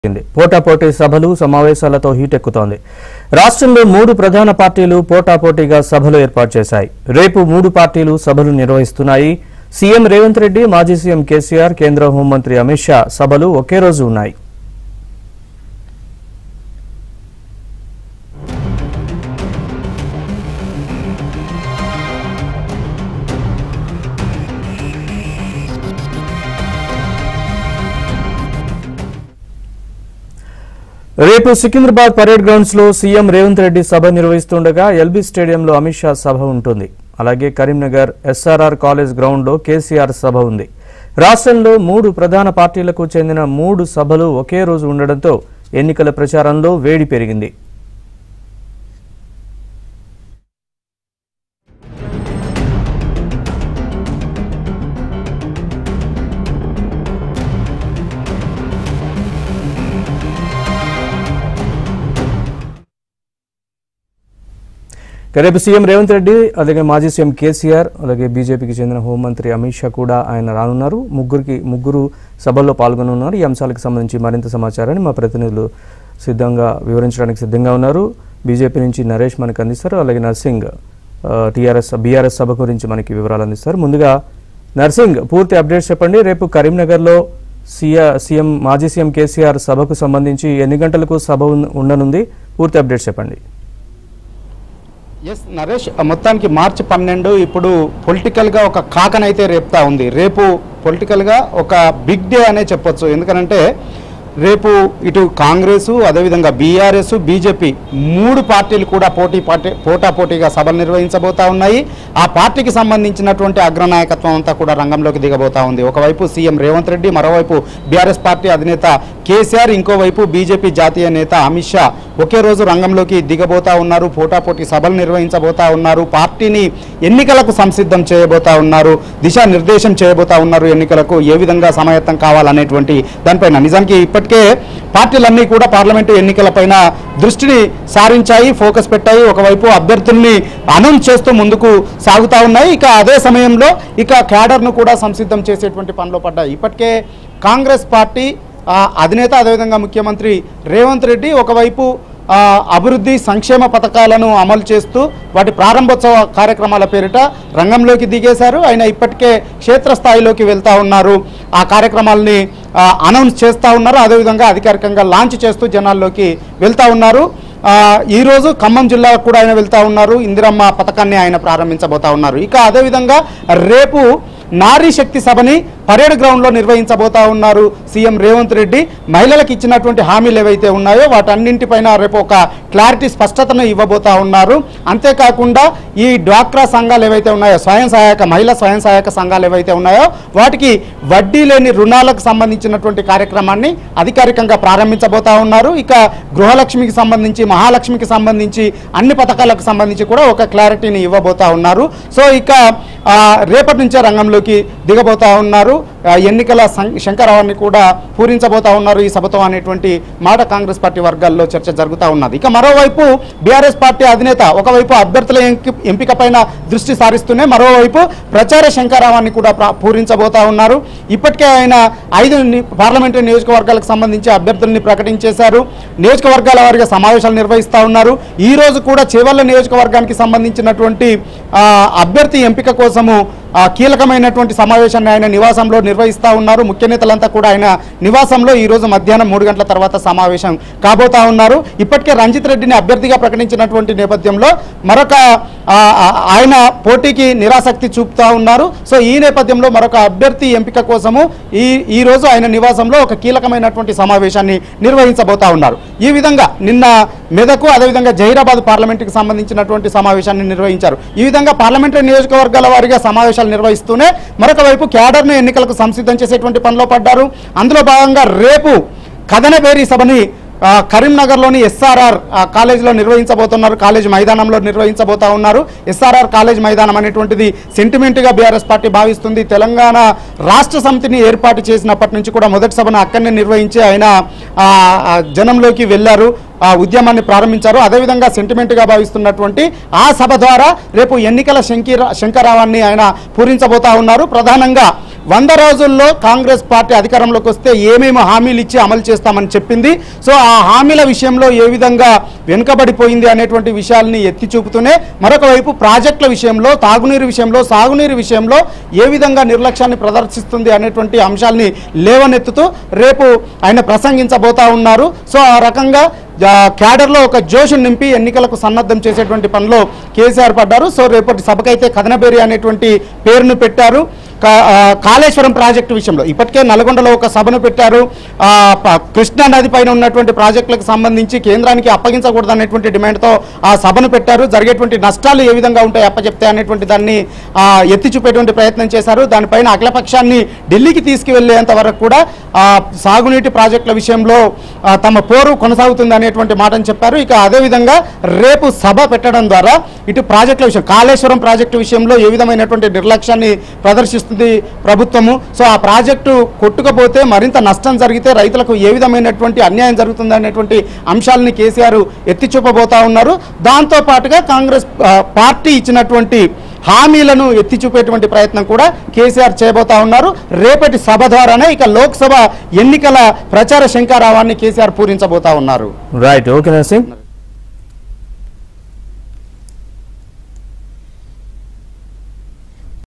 జరిగింది పోటాపోటీ సభలు సమావేశాలతో హీటెక్కుతోంది రాష్ట్రంలో మూడు ప్రధాన పార్టీలు పోటాపోటీగా సభలు ఏర్పాటు చేశాయి రేపు మూడు పార్టీలు సభలు నిర్వహిస్తున్నాయి సీఎం రేవంత్ రెడ్డి మాజీ సీఎం కేసీఆర్ కేంద్ర హోంమంత్రి అమిత్ షా సభలు ఒకే రోజు ఉన్నాయి రేపు సికింద్రాబాద్ పరేడ్ గ్రౌండ్స్ లో సీఎం రేవంత్ రెడ్డి సభ నిర్వహిస్తుండగా ఎల్బీ స్టేడియంలో అమిత్ షా సభ ఉంటుంది అలాగే కరీంనగర్ ఎస్ఆర్ఆర్ కాలేజ్ గ్రౌండ్ లో కేసీఆర్ సభ ఉంది రాష్ట్రంలో మూడు ప్రధాన పార్టీలకు చెందిన మూడు సభలు ఒకే రోజు ఉండడంతో ఎన్నికల ప్రచారంలో వేడి పెరిగింది ఇక రేపు సీఎం రేవంత్ రెడ్డి అలాగే మాజీ సీఎం కేసీఆర్ అలాగే బీజేపీకి చెందిన హోంమంత్రి అమిత్ షా కూడా ఆయన రానున్నారు ముగ్గురికి ముగ్గురు సభల్లో పాల్గొనున్నారు ఈ అంశాలకు సంబంధించి మరింత సమాచారాన్ని మా ప్రతినిధులు సిద్ధంగా వివరించడానికి సిద్ధంగా ఉన్నారు బీజేపీ నుంచి నరేష్ మనకు అందిస్తారు అలాగే నర్సింగ్ టీఆర్ఎస్ బీఆర్ఎస్ సభ గురించి మనకి వివరాలు అందిస్తారు ముందుగా నర్సింగ్ పూర్తి అప్డేట్స్ చెప్పండి రేపు కరీంనగర్లో సీఆ సీఎం మాజీ సీఎం కేసీఆర్ సభకు సంబంధించి ఎన్ని గంటలకు సభ ఉన్- ఉండనుంది పూర్తి అప్డేట్స్ చెప్పండి ఎస్ నరేష్ మొత్తానికి మార్చి పన్నెండు ఇప్పుడు పొలిటికల్గా ఒక కాకనైతే రేపుతా ఉంది రేపు పొలిటికల్గా ఒక బిగ్ డే అనే చెప్పొచ్చు ఎందుకనంటే రేపు ఇటు కాంగ్రెస్ అదేవిధంగా బీఆర్ఎస్ బీజేపీ మూడు పార్టీలు కూడా పోటీ పార్టీ పోటాపోటీగా సభలు నిర్వహించబోతా ఉన్నాయి ఆ పార్టీకి సంబంధించినటువంటి అగ్రనాయకత్వం అంతా కూడా రంగంలోకి దిగబోతా ఉంది ఒకవైపు సీఎం రేవంత్ రెడ్డి మరోవైపు బీఆర్ఎస్ పార్టీ అధినేత కేసీఆర్ ఇంకోవైపు బీజేపీ జాతీయ నేత అమిత్ షా ఒకే రోజు రంగంలోకి దిగబోతా ఉన్నారు పోటాపోటీ సభలు నిర్వహించబోతా ఉన్నారు పార్టీని ఎన్నికలకు సంసిద్ధం చేయబోతా ఉన్నారు దిశానిర్దేశం చేయబోతా ఉన్నారు ఎన్నికలకు ఏ విధంగా సమాయత్తం కావాలనేటువంటి దానిపైన నిజానికి ఇప్పటికే పార్టీలన్నీ కూడా పార్లమెంటు ఎన్నికలపైన దృష్టిని సారించాయి ఫోకస్ పెట్టాయి ఒకవైపు అభ్యర్థుల్ని అనౌన్స్ చేస్తూ ముందుకు సాగుతా ఉన్నాయి ఇక అదే సమయంలో ఇక క్యాడర్ను కూడా సంసిద్ధం చేసేటువంటి పనిలో పడ్డాయి ఇప్పటికే కాంగ్రెస్ పార్టీ ఆ, అధినేత అదేవిధంగా ముఖ్యమంత్రి రేవంత్ రెడ్డి ఒకవైపు ఆ, అభివృద్ధి సంక్షేమ పథకాలను అమలు చేస్తూ వాటి ప్రారంభోత్సవ కార్యక్రమాల పేరిట రంగంలోకి దిగేశారు ఆయన ఇప్పటికే క్షేత్రస్థాయిలోకి వెళ్తా ఉన్నారు ఆ కార్యక్రమాలని ఆ, అనౌన్స్ చేస్తూ ఉన్నారు అదేవిధంగా అధికారికంగా లాంచ్ చేస్తూ జనాల్లోకి వెళ్తా ఉన్నారు ఆ, ఈరోజు ఖమ్మం జిల్లా కూడా ఆయన వెళ్తా ఉన్నారు ఇందిరమ్మ పథకాన్ని ఆయన ప్రారంభించబోతా ఉన్నారు ఇక అదేవిధంగా రేపు నారీ శక్తి సభని పరేడ్ గ్రౌండ్లో నిర్వహించబోతా ఉన్నారు సీఎం రేవంత్ రెడ్డి మహిళలకు ఇచ్చినటువంటి హామీలు ఏవైతే ఉన్నాయో వాటన్నింటిపైన రేపు ఒక క్లారిటీ స్పష్టతను ఇవ్వబోతా ఉన్నారు అంతేకాకుండా ఈ డ్వాక్రా సంఘాలు ఏవైతే ఉన్నాయో స్వయం సహాయక మహిళా స్వయం సహాయక సంఘాలు ఏవైతే ఉన్నాయో వాటికి వడ్డీ లేని రుణాలకు సంబంధించినటువంటి కార్యక్రమాన్ని అధికారికంగా ప్రారంభించబోతా ఉన్నారు ఇక గృహలక్ష్మికి సంబంధించి మహాలక్ష్మికి సంబంధించి అన్ని పథకాలకు సంబంధించి కూడా ఒక క్లారిటీని ఇవ్వబోతా ఉన్నారు సో ఇక ఆ, రేపటి నుంచే రంగంలోకి దిగబోతా ఉన్నారు ఆ, ఎన్నికల సం- శంకరావాన్ని కూడా పూరించబోతా ఉన్నారు ఈ సభతో అనేటువంటి మాట కాంగ్రెస్ పార్టీ వర్గాల్లో చర్చ జరుగుతూ ఉన్నది ఇక మరోవైపు బీఆర్ఎస్ పార్టీ అధినేత ఒకవైపు అభ్యర్థుల ఎంకి- ఎంపిక పైన దృష్టి సారిస్తూనే మరోవైపు ప్రచార శంకరావాన్ని కూడా ప్రా- పూరించబోతా ఉన్నారు ఇప్పటికే ఆయన ఐదు ని- పార్లమెంటరీ నియోజకవర్గాలకు సంబంధించి అభ్యర్థుల్ని ప్రకటించేశారు నియోజకవర్గాల వారిగా సమావేశాలు నిర్వహిస్తూ ఉన్నారు ఈ రోజు కూడా చేవల్ల నియోజకవర్గానికి సంబంధించినటువంటి ఆ, అభ్యర్థి ఎంపిక కోసము ఆ, కీలకమైనటువంటి సమావేశాన్ని ఆయన నివాసంలో నిర్వహిస్తూ ఉన్నారు ముఖ్య నేతలంతా కూడా ఆయన నివాసంలో ఈ రోజు మధ్యాహ్నం మూడు గంటల తర్వాత సమావేశం కాబోతా ఉన్నారు ఇప్పటికే రంజిత్ రెడ్డిని అభ్యర్థిగా ప్రకటించినటువంటి నేపథ్యంలో మరొక ఆ, ఆ, ఆయన పోటీకి నిరాసక్తి చూపుతా ఉన్నారు సో ఈ నేపథ్యంలో మరొక అభ్యర్థి ఎంపిక కోసము ఈ ఈ రోజు ఆయన నివాసంలో ఒక కీలకమైనటువంటి సమావేశాన్ని నిర్వహించబోతా ఉన్నారు ఈ విధంగా నిన్న మెదకు అదేవిధంగా జహీరాబాద్ పార్లమెంటుకి సంబంధించినటువంటి సమావేశాన్ని నిర్వహించారు ఈ విధంగా పార్లమెంటరీ నియోజకవర్గాల వారీగా సమావేశాలు నిర్వహిస్తూనే మరొక వైపు క్యాడర్ను ఎన్నికలకు సంసిద్ధం చేసేటువంటి పనిలో పడ్డారు అందులో భాగంగా రేపు కథనబేరీ సభని ఆ, కరీంనగర్లోని ఎస్ఆర్ఆర్ కాలేజీలో నిర్వహించబోతున్నారు కాలేజ్ మైదానంలో నిర్వహించబోతా ఉన్నారు ఎస్ఆర్ఆర్ కాలేజ్ మైదానం అనేటువంటిది సెంటిమెంట్గా బీఆర్ఎస్ పార్టీ భావిస్తుంది తెలంగాణ రాష్ట్ర సమితిని ఏర్పాటు చేసినప్పటి నుంచి కూడా మొదటి సభను అక్కడనే నిర్వహించి ఆయన ఆ, ఆ, జనంలోకి వెళ్ళారు ఆ ఉద్యమాన్ని ప్రారంభించారు అదేవిధంగా సెంటిమెంట్గా భావిస్తున్నటువంటి ఆ సభ ద్వారా రేపు ఎన్నికల శంకిర శంకరావాన్ని ఆయన పూరించబోతా ఉన్నారు ప్రధానంగా వంద రోజుల్లో కాంగ్రెస్ పార్టీ అధికారంలోకి వస్తే ఏమేమి హామీలు ఇచ్చి అమలు చేస్తామని చెప్పింది సో ఆ హామీల విషయంలో ఏ విధంగా వెనుకబడిపోయింది అనేటువంటి విషయాల్ని ఎత్తి చూపుతూనే మరొక వైపు ప్రాజెక్టుల విషయంలో తాగునీరు విషయంలో సాగునీరు విషయంలో ఏ విధంగా నిర్లక్ష్యాన్ని ప్రదర్శిస్తుంది అనేటువంటి అంశాల్ని లేవనెత్తుతూ రేపు ఆయన ప్రసంగించబోతా ఉన్నారు సో ఆ రకంగా జా- క్యాడర్లో ఒక జోషు నింపి ఎన్నికలకు సన్నద్ధం చేసేటువంటి పనిలో కేసీఆర్ పడ్డారు సో రేపటి సభకైతే కథనబేరి అనేటువంటి పేరును పెట్టారు కా- ఆ, కాళేశ్వరం ప్రాజెక్టు విషయంలో ఇప్పటికే నల్గొండలో ఒక సభను పెట్టారు ఆ, ప- కృష్ణా నది పైన ఉన్నటువంటి ప్రాజెక్టులకు సంబంధించి కేంద్రానికి అప్పగించకూడదు అనేటువంటి డిమాండ్తో ఆ సభను పెట్టారు జరిగేటువంటి నష్టాలు ఏ విధంగా ఉంటాయి అప్పచెప్తే అనేటువంటి దాన్ని ఆ, ఎత్తి చూపేటువంటి ప్రయత్నం చేశారు దానిపైన అఖిలపక్షాన్ని ఢిల్లీకి తీసుకువెళ్లేంత వరకు కూడా ఆ, సాగునీటి ప్రాజెక్టుల విషయంలో ఆ, తమ పోరు కొనసాగుతుంది అనేటువంటి మాటను చెప్పారు ఇక అదేవిధంగా రేపు సభ పెట్టడం ద్వారా ఇటు ప్రాజెక్టుల విషయం కాళేశ్వరం ప్రాజెక్టు విషయంలో ఏ విధమైనటువంటి నిర్లక్ష్యాన్ని ప్రదర్శిస్తుంది ప్రభుత్వము సో ఆ ప్రాజెక్టు కొట్టుకపోతే మరింత నష్టం జరిగితే రైతులకు ఏ విధమైనటువంటి అన్యాయం జరుగుతుంది అనేటువంటి అంశాలని కేసీఆర్ ఎత్తి చూపబోతా ఉన్నారు దాంతో పాటుగా కాంగ్రెస్ ఆ, పార్టీ ఇచ్చినటువంటి హామీలను ఎత్తి చూపేటువంటి ప్రయత్నం కూడా కేసీఆర్ చేయబోతా ఉన్నారు రేపటి సభ ద్వారానే ఇక లోక్సభ ఎన్నికల ప్రచార శంకారావాన్ని కేసీఆర్ పూరించబోతా ఉన్నారు రైట్ ఓకే నరసింగ్